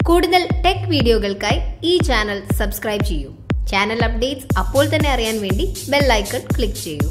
കൂടുതൽ ടെക് വീഡിയോകൾക്കായി ഈ ചാനൽ സബ്സ്ക്രൈബ് ചെയ്യൂ ചാനൽ അപ്ഡേറ്റ്സ് അപ്പോൾ തന്നെ അറിയാൻ വേണ്ടി ബെൽ ഐക്കൺ ക്ലിക്ക് ചെയ്യൂ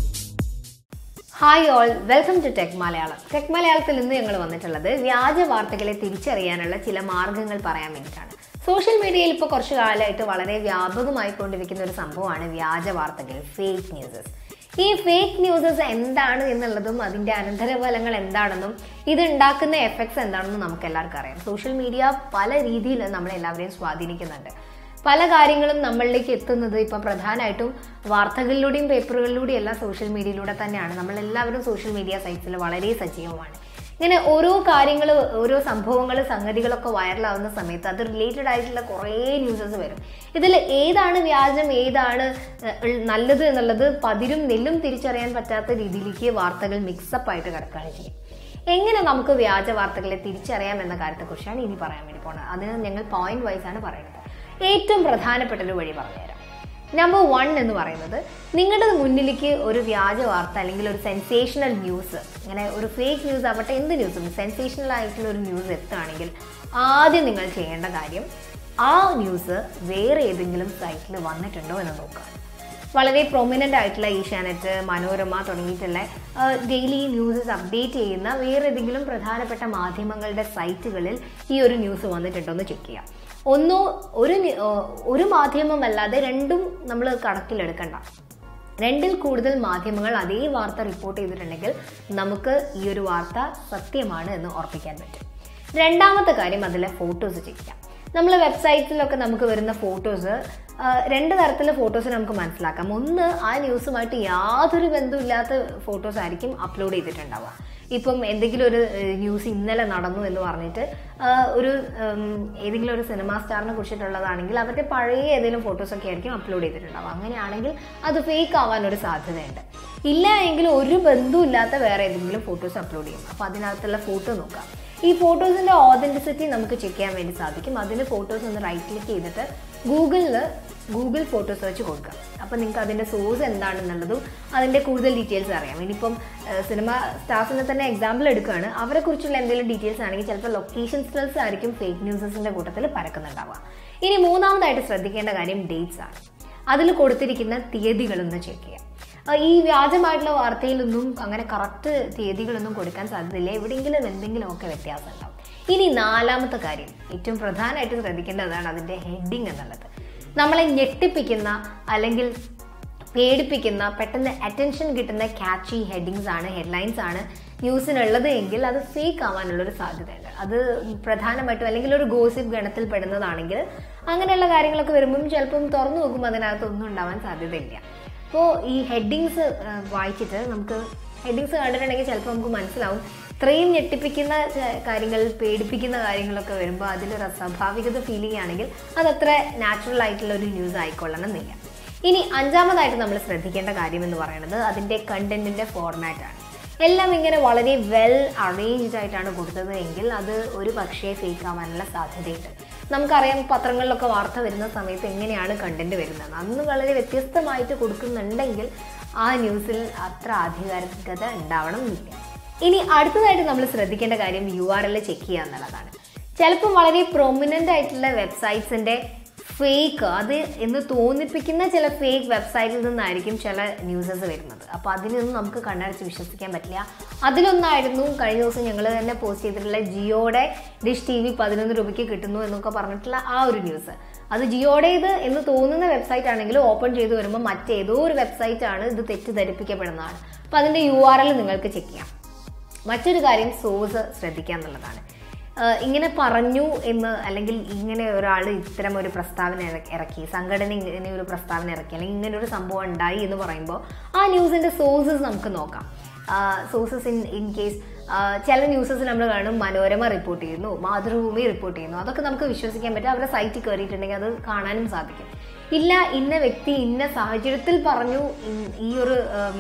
hi all welcome to tech Malayalam tech മലയാളത്തിൽ ഇന്ന് ഞങ്ങൾ വന്നിട്ടുള്ളത് വ്യാജ വാർത്തകളെ തിരിച്ചറിയാനുള്ള ചില മാർഗങ്ങൾ പറയാൻ വേണ്ടിയിട്ടാണ് സോഷ്യൽ മീഡിയയിൽ ഇപ്പോൾ കുറച്ച് കാലമായിട്ട് വളരെ വ്യാപകമായി കൊണ്ടിരിക്കുന്ന ഒരു സംഭവമാണ് വ്യാജ വാർത്തകൾ ഫേക്ക് ന്യൂസസ് ഈ ഫേക്ക് ന്യൂസസ് എന്താണ് എന്നുള്ളതും അതിന്റെ അനന്തരഫലങ്ങൾ എന്താണെന്നും ഇത് ഉണ്ടാക്കുന്ന എഫക്ട്സ് എന്താണെന്നും നമുക്ക് എല്ലാവർക്കും അറിയാം സോഷ്യൽ മീഡിയ പല രീതിയിൽ നമ്മളെല്ലാവരെയും സ്വാധീനിക്കുന്നുണ്ട് പല കാര്യങ്ങളും നമ്മളിലേക്ക് എത്തുന്നത് ഇപ്പം പ്രധാനമായിട്ടും വാർത്തകളിലൂടെയും പേപ്പറുകളിലൂടെയും എല്ലാം സോഷ്യൽ മീഡിയയിലൂടെ തന്നെയാണ് നമ്മൾ എല്ലാവരും സോഷ്യൽ മീഡിയ സൈറ്റ്സിൽ വളരെ സജീവമാണ് ഇങ്ങനെ ഓരോ കാര്യങ്ങൾ ഓരോ സംഭവങ്ങൾ സംഗതികളൊക്കെ വൈറലാവുന്ന സമയത്ത് അത് റിലേറ്റഡ് ആയിട്ടുള്ള കുറേ ന്യൂസസ് വരും ഇതിൽ ഏതാണ് വ്യാജം ഏതാണ് ഏഹ്, നല്ലത് എന്നുള്ളത് പതിരും നെല്ലും തിരിച്ചറിയാൻ പറ്റാത്ത രീതിയിലേക്ക് വാർത്തകൾ മിക്സപ്പ് ആയിട്ട് കിടക്കുകയാണ് ചെയ്യും എങ്ങനെ നമുക്ക് വ്യാജ വാർത്തകളെ തിരിച്ചറിയാം എന്ന കാര്യത്തെക്കുറിച്ചാണ് ഇനി പറയാൻ വേണ്ടി പോകുന്നത് അതിന് ഞങ്ങൾ പോയിന്റ് വൈസ് ആണ് പറയുന്നത് ഏറ്റവും പ്രധാനപ്പെട്ട ഒരു വഴി പറഞ്ഞുതരാം നമ്പർ വൺ എന്ന് പറയുന്നത് നിങ്ങളുടെ മുന്നിലേക്ക് ഒരു വ്യാജ വാർത്ത അല്ലെങ്കിൽ ഒരു സെൻസേഷണൽ ന്യൂസ് ഇങ്ങനെ ഒരു ഫേക്ക് ന്യൂസ് ആവട്ടെ എന്ത് ന്യൂസും സെൻസേഷണൽ ആയിട്ടുള്ള ഒരു ന്യൂസ് എത്തുകയാണെങ്കിൽ ആദ്യം നിങ്ങൾ ചെയ്യേണ്ട കാര്യം ആ ന്യൂസ് വേറെ ഏതെങ്കിലും സൈറ്റിൽ വന്നിട്ടുണ്ടോ എന്ന് നോക്കുക വളരെ പ്രൊമിനൻ്റ് ആയിട്ടുള്ള ഏഷ്യാനെറ്റ് മനോരമ തുടങ്ങിയിട്ടുള്ള ഡെയിലി ന്യൂസസ് അപ്ഡേറ്റ് ചെയ്യുന്ന വേറെ ഏതെങ്കിലും പ്രധാനപ്പെട്ട മാധ്യമങ്ങളുടെ സൈറ്റുകളിൽ ഈ ഒരു ന്യൂസ് വന്നിട്ടുണ്ടോ എന്ന് ചെക്ക് ചെയ്യാം ഒന്നോ ഒരു നി- ആ, ഒരു മാധ്യമമല്ലാതെ രണ്ടും നമ്മൾ കണക്കിലെടുക്കണ്ട രണ്ടിൽ കൂടുതൽ മാധ്യമങ്ങൾ അതേ വാർത്ത റിപ്പോർട്ട് ചെയ്തിട്ടുണ്ടെങ്കിൽ നമുക്ക് ഈ ഒരു വാർത്ത സത്യമാണ് എന്ന് ഉറപ്പിക്കാൻ പറ്റും രണ്ടാമത്തെ കാര്യം അതിലെ ഫോട്ടോസ് ചെക്ക് ചെയ്യാം നമ്മൾ വെബ്സൈറ്റ്സിലൊക്കെ നമുക്ക് വരുന്ന ഫോട്ടോസ് രണ്ട് തരത്തിലുള്ള ഫോട്ടോസ് നമുക്ക് മനസ്സിലാക്കാം ഒന്ന് ആ ന്യൂസുമായിട്ട് യാതൊരു ബന്ധമില്ലാത്ത ഫോട്ടോസ് ആയിരിക്കും അപ്ലോഡ് ചെയ്തിട്ടുണ്ടാവുക ഇപ്പം എന്തെങ്കിലും ഒരു ന്യൂസ് ഇന്നലെ നടന്നു എന്ന് പറഞ്ഞിട്ട് ആ, ഒരു ഉം, ഏതെങ്കിലും ഒരു സിനിമാ സ്റ്റാറിനെ കുറിച്ചിട്ടുള്ളതാണെങ്കിൽ അവരുടെ പഴയ ഏതെങ്കിലും ഫോട്ടോസ് ഒക്കെ ആയിരിക്കും അപ്ലോഡ് ചെയ്തിട്ടുണ്ടാവുക അങ്ങനെയാണെങ്കിൽ അത് ഫേക്ക് ആവാൻ ഒരു സാധ്യതയുണ്ട് ഇല്ല എങ്കിൽ ഒരു ബന്ധമില്ലാത്ത വേറെ ഏതെങ്കിലും ഫോട്ടോസ് അപ്ലോഡ് ചെയ്യും അപ്പോൾ അതിനകത്തുള്ള ഫോട്ടോ നോക്കാം ഈ ഫോട്ടോസിന്റെ ഓതന്റിസിറ്റി നമുക്ക് ചെക്ക് ചെയ്യാൻ വേണ്ടി സാധിക്കും അതിന് ഫോട്ടോസ് ഒന്ന് റൈറ്റ് ക്ലിക്ക് ചെയ്തിട്ട് ഗൂഗിളിൽ ഗൂഗിൾ ഫോട്ടോ സെർച്ച് കൊടുക്കുക അപ്പോൾ നിങ്ങൾക്ക് അതിൻ്റെ സോഴ്സ് എന്താണെന്നുള്ളതും അതിൻ്റെ കൂടുതൽ ഡീറ്റെയിൽസ് അറിയാം ഇനിയിപ്പം സിനിമ സ്റ്റാഫിനെ തന്നെ എക്സാമ്പിൾ എടുക്കുകയാണ് അവരെ കുറിച്ചുള്ള എന്തെങ്കിലും ഡീറ്റെയിൽസ് ആണെങ്കിൽ ചിലപ്പോൾ ലൊക്കേഷൻ സ്റ്റിൽസ് ആയിരിക്കും ഫേക്ക് ന്യൂസസിൻ്റെ കൂട്ടത്തിൽ പരക്കുന്നുണ്ടാവുക ഇനി മൂന്നാമതായിട്ട് ശ്രദ്ധിക്കേണ്ട കാര്യം ഡേറ്റ്സ് ആണ് അതിൽ കൊടുത്തിരിക്കുന്ന തീയതികളൊന്ന് ചെക്ക് ചെയ്യാം ആ, ഈ വ്യാജമായിട്ടുള്ള വാർത്തയിലൊന്നും അങ്ങനെ കറക്റ്റ് തീയതികളൊന്നും കൊടുക്കാൻ സാധ്യതയില്ല എവിടെയെങ്കിലും എന്തെങ്കിലുമൊക്കെ വ്യത്യാസം ഉണ്ടാവും ഇനി നാലാമത്തെ കാര്യം ഏറ്റവും പ്രധാനമായിട്ട് ശ്രദ്ധിക്കേണ്ടതാണ് അതിൻ്റെ ഹെഡിങ് എന്നുള്ളത് നമ്മളെ ഞെട്ടിപ്പിക്കുന്ന അല്ലെങ്കിൽ പേടിപ്പിക്കുന്ന പെട്ടെന്ന് അറ്റൻഷൻ കിട്ടുന്ന ക്യാച്ചി ഹെഡിങ്സ് ആണ് ഹെഡ്ലൈൻസ് ആണ് ന്യൂസിനുള്ളത് എങ്കിൽ അത് ഫേക്ക് ആവാനുള്ളൊരു സാധ്യതയുണ്ട് അത് പ്രധാനമായിട്ടും അല്ലെങ്കിൽ ഒരു ഗോസിപ്പ് ഗണത്തിൽ പെടുന്നതാണെങ്കിൽ അങ്ങനെയുള്ള കാര്യങ്ങളൊക്കെ വരുമ്പം ചിലപ്പം തുറന്നു നോക്കുമ്പോൾ അതിനകത്ത് ഒന്നും ഉണ്ടാവാൻ സാധ്യതയില്ല അപ്പോൾ ഈ ഹെഡിങ്സ് വായിച്ചിട്ട് നമുക്ക് ഹെഡിങ്സ് കണ്ടിട്ടുണ്ടെങ്കിൽ ചിലപ്പോൾ നമുക്ക് മനസ്സിലാവും ഇത്രയും ഞെട്ടിപ്പിക്കുന്ന ച- കാര്യങ്ങൾ പേടിപ്പിക്കുന്ന കാര്യങ്ങളൊക്കെ വരുമ്പോൾ അതിലൊരു അസ്വാഭാവികത ഫീൽ ചെയ്യുകയാണെങ്കിൽ അതത്ര നാച്ചുറൽ ആയിട്ടുള്ള ഒരു ന്യൂസ് ആയിക്കൊള്ളണം എന്നില്ല ഇനി അഞ്ചാമതായിട്ട് നമ്മൾ ശ്രദ്ധിക്കേണ്ട കാര്യം എന്ന് പറയുന്നത് അതിൻ്റെ കണ്ടന്റിൻ്റെ ഫോർമാറ്റാണ് എല്ലാം ഇങ്ങനെ വളരെ വെൽ അറേഞ്ച്ഡ് ആയിട്ടാണ് കൊടുത്തത് എങ്കിൽ അത് ഒരു പക്ഷേ ഫേക്ക് ആവാനുള്ള സാധ്യതയുണ്ട് നമുക്കറിയാം പത്രങ്ങളിലൊക്കെ വാർത്ത വരുന്ന സമയത്ത് എങ്ങനെയാണ് കണ്ടന്റ് വരുന്നത് അന്ന് വളരെ വ്യത്യസ്തമായിട്ട് കൊടുക്കുന്നുണ്ടെങ്കിൽ ആ ന്യൂസിൽ അത്ര ആധികാരികത ഉണ്ടാവണം എന്നില്ല ഇനി അടുത്തതായിട്ട് നമ്മൾ ശ്രദ്ധിക്കേണ്ട കാര്യം യു ആർ എൽ ചെക്ക് ചെയ്യുക എന്നുള്ളതാണ് ചിലപ്പം വളരെ പ്രൊമിനൻ്റ് ആയിട്ടുള്ള വെബ്സൈറ്റ്സിൻ്റെ ഫേക്ക് അത് എന്ന് തോന്നിപ്പിക്കുന്ന ചില ഫേക്ക് വെബ്സൈറ്റിൽ നിന്നായിരിക്കും ചില ന്യൂസസ് വരുന്നത് അപ്പോൾ അതിനൊന്നും നമുക്ക് കണ്ണടച്ച് വിശ്വസിക്കാൻ പറ്റില്ല അതിലൊന്നായിരുന്നു കഴിഞ്ഞ ദിവസം ഞങ്ങൾ തന്നെ പോസ്റ്റ് ചെയ്തിട്ടുള്ള ജിയോയുടെ ഡിഷ് ടി വി പതിനൊന്ന് രൂപയ്ക്ക് കിട്ടുന്നു എന്നൊക്കെ പറഞ്ഞിട്ടുള്ള ആ ഒരു ന്യൂസ് അത് ജിയോയുടേത് എന്ന് തോന്നുന്ന വെബ്സൈറ്റ് ആണെങ്കിലും ഓപ്പൺ ചെയ്ത് വരുമ്പോൾ മറ്റേതോ ഒരു വെബ്സൈറ്റ് ആണ് ഇത് തെറ്റിദ്ധരിപ്പിക്കപ്പെടുന്നതാണ് അപ്പോൾ അതിൻ്റെ യു ആർ എൽ നിങ്ങൾക്ക് ചെക്ക് ചെയ്യാം മറ്റൊരു കാര്യം സോഴ്സ് ശ്രദ്ധിക്കുക എന്നുള്ളതാണ് ആഹ് ഇങ്ങനെ പറഞ്ഞു എന്ന് അല്ലെങ്കിൽ ഇങ്ങനെ ഒരാൾ ഇത്തരം ഒരു പ്രസ്താവന ഇറ- ഇറക്കി സംഘടന ഇങ്ങനെ ഒരു പ്രസ്താവന ഇറക്കി അല്ലെങ്കിൽ ഇങ്ങനെ ഒരു സംഭവം ഉണ്ടായി എന്ന് പറയുമ്പോൾ ആ ന്യൂസിന്റെ സോഴ്സസ് നമുക്ക് നോക്കാം സോഴ്സസ് ഇൻ ഇൻ കേസ് ചില ന്യൂസസ് നമ്മൾ കാണും മനോരമ റിപ്പോർട്ട് ചെയ്യുന്നു മാതൃഭൂമി റിപ്പോർട്ട് ചെയ്യുന്നു അതൊക്കെ നമുക്ക് വിശ്വസിക്കാൻ പറ്റും അവരുടെ സൈറ്റിൽ കയറിയിട്ടുണ്ടെങ്കിൽ അത് കാണാനും സാധിക്കും ഇല്ല ഇന്ന വ്യക്തി ഇന്ന സാഹചര്യത്തിൽ പറഞ്ഞു ഇൻ- ഈ ഒരു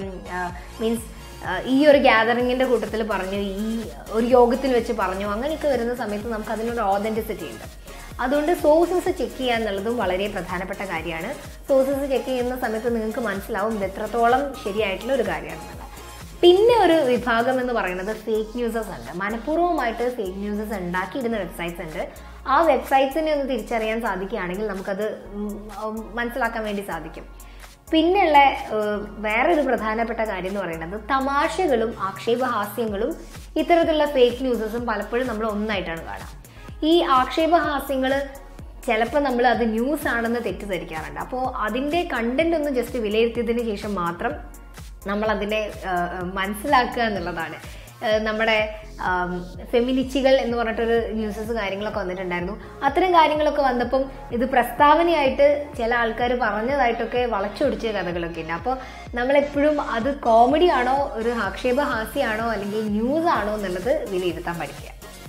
മീൻസ് ആഹ് ഈ ഒരു ഗ്യാതറിങ്ങിന്റെ കൂട്ടത്തിൽ പറഞ്ഞു ഈ ഒരു യോഗത്തിൽ വെച്ച് പറഞ്ഞു അങ്ങനെയൊക്കെ വരുന്ന സമയത്ത് നമുക്ക് അതിനൊരു ഓതന്റിസിറ്റി ഉണ്ട് അതുകൊണ്ട് സോഴ്സസ് ചെക്ക് ചെയ്യുക എന്നുള്ളതും വളരെ പ്രധാനപ്പെട്ട കാര്യമാണ് സോഴ്സസ് ചെക്ക് ചെയ്യുന്ന സമയത്ത് നിങ്ങൾക്ക് മനസ്സിലാവും ഇത് എത്രത്തോളം ശരിയായിട്ടുള്ള ഒരു കാര്യമാണെന്നുള്ളത് പിന്നെ ഒരു വിഭാഗം എന്ന് പറയുന്നത് ഫേക്ക് ന്യൂസസ് ഉണ്ട് മനഃപൂർവ്വമായിട്ട് ഫേക്ക് ന്യൂസസ് ഉണ്ടാക്കിയിടുന്ന വെബ്സൈറ്റ്സ് ഉണ്ട് ആ വെബ്സൈറ്റ്സിനെ ഒന്ന് തിരിച്ചറിയാൻ സാധിക്കുകയാണെങ്കിൽ നമുക്കത് ഉം, ഉം, മനസ്സിലാക്കാൻ വേണ്ടി സാധിക്കും പിന്നെയുള്ള ഏഹ്, വേറൊരു പ്രധാനപ്പെട്ട കാര്യം എന്ന് പറയുന്നത് തമാശകളും ആക്ഷേപഹാസ്യങ്ങളും ഇത്തരത്തിലുള്ള ഫേക്ക് ന്യൂസസും പലപ്പോഴും നമ്മൾ ഒന്നായിട്ടാണ് കാണുക ഈ ആക്ഷേപഹാസ്യങ്ങൾ ചിലപ്പോൾ നമ്മൾ അത് ന്യൂസ് ആണെന്ന് തെറ്റിദ്ധരിക്കാറുണ്ട് അപ്പോൾ അതിൻ്റെ കണ്ടന്റ് ഒന്ന് ജസ്റ്റ് വിലയിരുത്തിയതിന് ശേഷം മാത്രം നമ്മൾ അതിനെ ഏഹ്, മനസ്സിലാക്കുക എന്നുള്ളതാണ് ഏഹ്, നമ്മുടെ ഫെമിനിച്ചികൾ എന്ന് പറഞ്ഞിട്ടൊരു ന്യൂസസ് കാര്യങ്ങളൊക്കെ വന്നിട്ടുണ്ടായിരുന്നു അത്തരം കാര്യങ്ങളൊക്കെ വന്നപ്പം ഇത് പ്രസ്താവനയായിട്ട് ചില ആൾക്കാർ പറഞ്ഞതായിട്ടൊക്കെ വളച്ചൊടിച്ച കഥകളൊക്കെ ഉണ്ട് അപ്പോൾ നമ്മളെപ്പോഴും അത് കോമഡി ആണോ ഒരു ആക്ഷേപഹാസ്യമാണോ അല്ലെങ്കിൽ ന്യൂസ് ആണോ എന്നുള്ളത് വിലയിരുത്താൻ പഠിക്കുക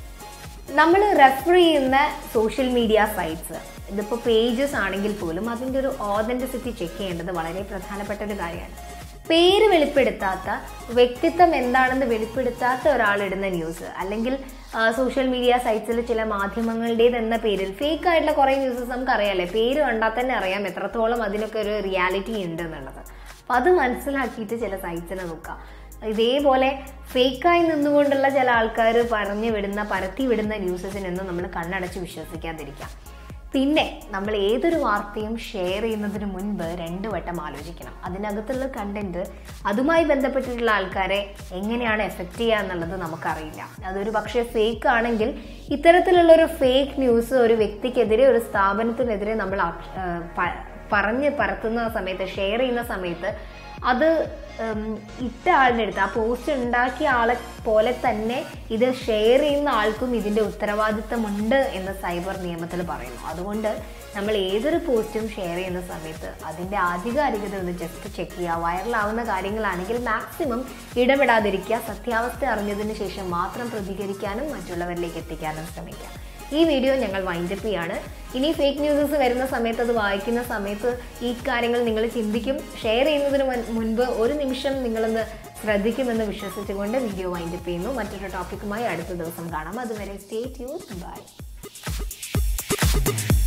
നമ്മൾ റെഫർ ചെയ്യുന്ന സോഷ്യൽ മീഡിയ സൈറ്റ്സ് ഇതിപ്പോൾ പേജസ് ആണെങ്കിൽ പോലും അതിൻ്റെ ഒരു ഓതൻറ്റിസിറ്റി ചെക്ക് ചെയ്യേണ്ടത് വളരെ പ്രധാനപ്പെട്ട ഒരു കാര്യമാണ് പേര് വെളിപ്പെടുത്താത്ത വ്യക്തിത്വം എന്താണെന്ന് വെളിപ്പെടുത്താത്ത ഒരാളിടുന്ന ന്യൂസ് അല്ലെങ്കിൽ സോഷ്യൽ മീഡിയ സൈറ്റ്സിൽ ചില മാധ്യമങ്ങളുടേത് എന്ന പേരിൽ ഫേക്ക് ആയിട്ടുള്ള കുറേ ന്യൂസസ് നമുക്കറിയാമല്ലേ പേര് കണ്ടാൽ തന്നെ അറിയാം എത്രത്തോളം അതിനൊക്കെ ഒരു റിയാലിറ്റി ഉണ്ട് എന്നുള്ളത് അപ്പം അത് മനസ്സിലാക്കിയിട്ട് ചില സൈറ്റ്സിനെ നോക്കാം ഇതേപോലെ ഫേക്കായി നിന്നുകൊണ്ടുള്ള ചില ആൾക്കാർ പറഞ്ഞു വിടുന്ന പരത്തി വിടുന്ന ന്യൂസസിനൊന്നും നമ്മൾ കണ്ണടച്ച് വിശ്വസിക്കാതിരിക്കാം പിന്നെ നമ്മൾ ഏതൊരു വാർത്തയും ഷെയർ ചെയ്യുന്നതിന് മുൻപ് രണ്ടു വട്ടം ആലോചിക്കണം അതിനകത്തുള്ള കണ്ടന്റ് അതുമായി ബന്ധപ്പെട്ടിട്ടുള്ള ആൾക്കാരെ എങ്ങനെയാണ് എഫക്റ്റ് ചെയ്യുക എന്നുള്ളത് നമുക്കറിയില്ല അതൊരു പക്ഷേ ഫേക്ക് ആണെങ്കിൽ ഇത്തരത്തിലുള്ള ഒരു ഫേക്ക് ന്യൂസ് ഒരു വ്യക്തിക്കെതിരെ ഒരു സ്ഥാപനത്തിനെതിരെ നമ്മൾ ആക്ഷ- ഏഹ് പ- പറഞ്ഞ് പരത്തുന്ന സമയത്ത് ഷെയർ ചെയ്യുന്ന സമയത്ത് അത് ഉം, ഇട്ട ആളുടെ അടുത്ത് ആ പോസ്റ്റ് ഉണ്ടാക്കിയ ആളെ പോലെ തന്നെ ഇത് ഷെയർ ചെയ്യുന്ന ആൾക്കും ഇതിന്റെ ഉത്തരവാദിത്തമുണ്ട് എന്ന് സൈബർ നിയമത്തിൽ പറയുന്നു അതുകൊണ്ട് നമ്മൾ ഏതൊരു പോസ്റ്റും ഷെയർ ചെയ്യുന്ന സമയത്ത് അതിന്റെ ആധികാരികത ഒന്ന് ജസ്റ്റ് ചെക്ക് ചെയ്യുക വൈറലാവുന്ന കാര്യങ്ങളാണെങ്കിൽ മാക്സിമം ഇടപെടാതിരിക്കുക സത്യാവസ്ഥ അറിഞ്ഞതിന് ശേഷം മാത്രം പ്രതികരിക്കാനും മറ്റുള്ളവരിലേക്ക് എത്തിക്കാനും ശ്രമിക്കുക ഈ വീഡിയോ ഞങ്ങൾ വൈൻഡപ്പ് ചെയ്യാണ് ഇനി ഫേക്ക് ന്യൂസസ് വരുന്ന സമയത്ത് അത് വായിക്കുന്ന സമയത്ത് ഈ കാര്യങ്ങൾ നിങ്ങൾ ചിന്തിക്കും ഷെയർ ചെയ്യുന്നതിന് മുൻ- മുൻപ് ഒരു നിമിഷം നിങ്ങളൊന്ന് ശ്രദ്ധിക്കുമെന്ന് വിശ്വസിച്ചുകൊണ്ട് വീഡിയോ വൈൻഡപ്പ് ചെയ്യുന്നു മറ്റൊരു ടോപ്പിക്കുമായി അടുത്ത ദിവസം കാണാം അതുവരെ സ്റ്റേ ട്യൂൺ ബൈ